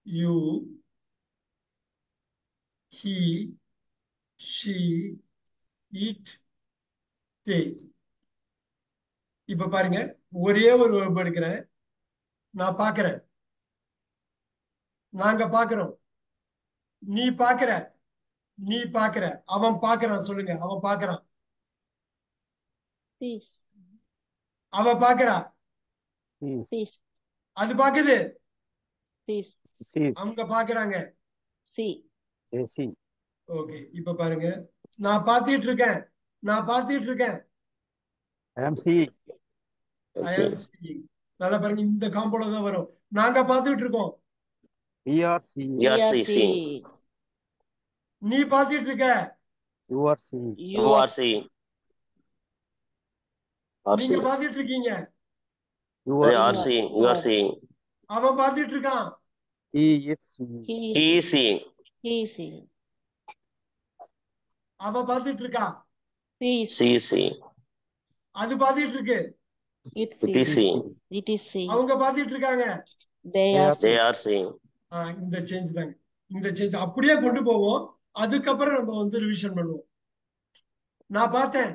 You he she it they இப்ப பாருங்க ஒரே ஒரு verb எடுக்கிறேன் நான் பார்க்கிறேன் நாங்க பார்க்கிறோம் நீ பார்க்கிற நீ பார்க்கிற அவன் பார்க்கறான் சொல்லுங்க அவன் பார்க்கறான் sees, அவ பார்க்கறா sees, sees, அது பாக்குது sees, sees, அவங்க பார்க்கறாங்க see, they see, ஓகே இப்ப பாருங்க நான் பார்த்துட்டு இருக்கேன் நான் பார்த்துட்டு இருக்கேன் I am seeing, I am seeing. நல்லா பாருங்க இந்த காம்போல தான் வரும் நாங்க பார்த்துட்டு இருக்கோம் we are seeing, We are we are seeing. seeing, நீ பார்த்துட்டு இருக்க you are seeing, you You are are seeing. Are நீங்க seeing. பார்த்துட்டு இருக்கீங்க you They are are seeing. You are seeing. அவன் பார்த்துட்டு இருக்கான் he is seeing, he He is is seeing. he is seeing, அவ பார்த்துட்டு இருக்கா she is She is seeing. அது பார்த்துட்டு இருக்கு it It is sees, seeing. it is seeing, அவங்க பார்த்துட்டு இருக்காங்க they They are are They seeing, are seeing. ஆ, இந்த சேஞ்ச் தாங்க இந்த சேஞ்ச் அப்படியே கொண்டு போவோம் அதுக்கப்புறம் நம்ம வந்து ரிவிஷன் பண்ணுவோம் நான் பார்த்தேன்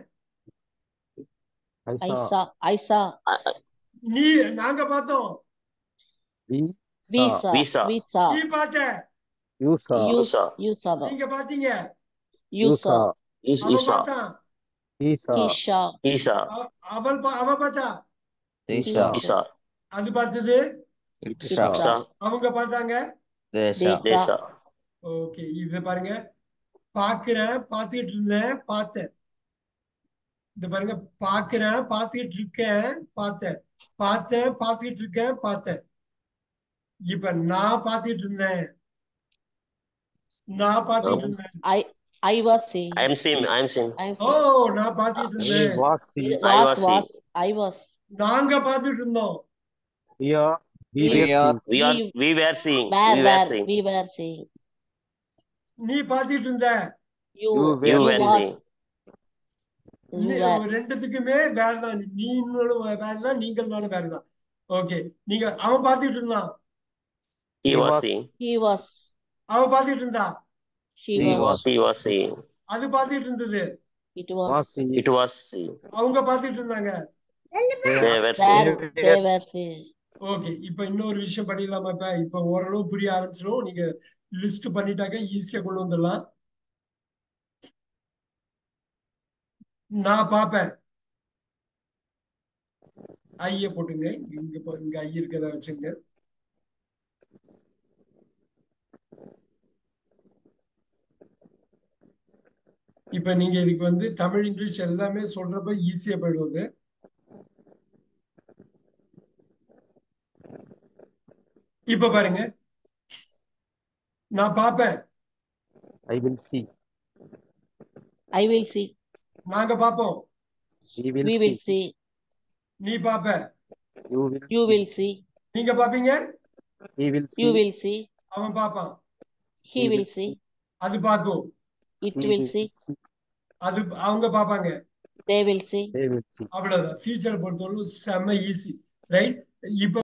I I saw, saw, I saw, நீ நாங்க பார்த்தோம் we we saw, saw, We saw. we saw, நீ பார்த்த you saw, you You saw. you saw them, நீங்க பாத்தீங்க you saw, You, you அவன் saw. பார்த்தான் he saw, he saw, He saw. அவ- அவள் பா- அவ பார்த்தா They He saw. He saw. அது பார்த்தது It It saw. He saw. saw. அவங்க பார்த்தாங்க They They saw. They saw. saw. Okay இது பாருங்க பாக்குறேன் பார்த்துட்டு இருந்தேன் பார்த்தேன் இது பாருங்க பாக்குறேன் பார்த்துட்டு இருக்கேன் பார்த்தேன் பார்த்தேன் பார்த்துட்டு இருக்கேன் பார்த்தேன் இப்ப நான் பார்த்துட்டு இருந்தேன் நான் பார்த்துட்டு Um, இருந்தேன் I I was seeing, I am seeing. I am seeing. I am O seeing, நான் பார்த்துட்டு he இருந்தேன் was it seeing, I was was was, I was, நாங்க பார்த்துட்டு இருந்தோம் we are, we We were are- seeing, We are. we We were seeing. were We were were, seeing. we were seeing, நீ பார்த்துட்டு இருந்த you You were You you were was, seeing. you நீ- were, ரெண்டுத்துக்குமே வேறதான் நீ வேறதான் நீங்கள்னாலும் வேறதான் okay நீங்க அவன் பார்த்துட்டு இருந்தான் He He was was- seeing. he was, அவன் பார்த்துட்டு இருந்தா she He was, was. He was seeing. அது பார்த்துட்டு இருந்தது it was was, seeing, It was seeing. அவங்க பார்த்துட்டு இருந்தாங்க they They are, were seeing. were, they were seeing, okay இப்ப இன்னொரு விஷயம் பண்ணிடலாமா இப்ப இப்ப ஓரளவு புரிய ஆரம்பிச்சிடும் நீங்க லிஸ்ட் பண்ணிட்டாக்க ஈஸியா கொண்டு வந்துடலாம் நான் பார்ப்பேன் ஐய போட்டுங்க இங்க போ- இங்க ஐ இருக்கிறத வச்சுங்க இப்ப நீங்க இதுக்கு வந்து தமிழ் இங்கிலீஷ் எல்லாமே சொல்றப்ப ஈஸியா போயிடுவது இப்ப பாருங்க நான் பார்ப்பேன் I will see, I will see, நாங்க பார்ப்போம் we will we see will see, நீ பாப்ப you will you see, will see, நீங்க பாப்பீங்க he will you see will see, அவன் பாப்பான் he will see, அது பாக்கும் it he will see, அது அவங்க பாப்பாங்க they will see. they will see அவ்வளவுதான் ஃபியூச்சரை பொறுத்தவரை செம்ம ஈஸி ரைட் இப்ப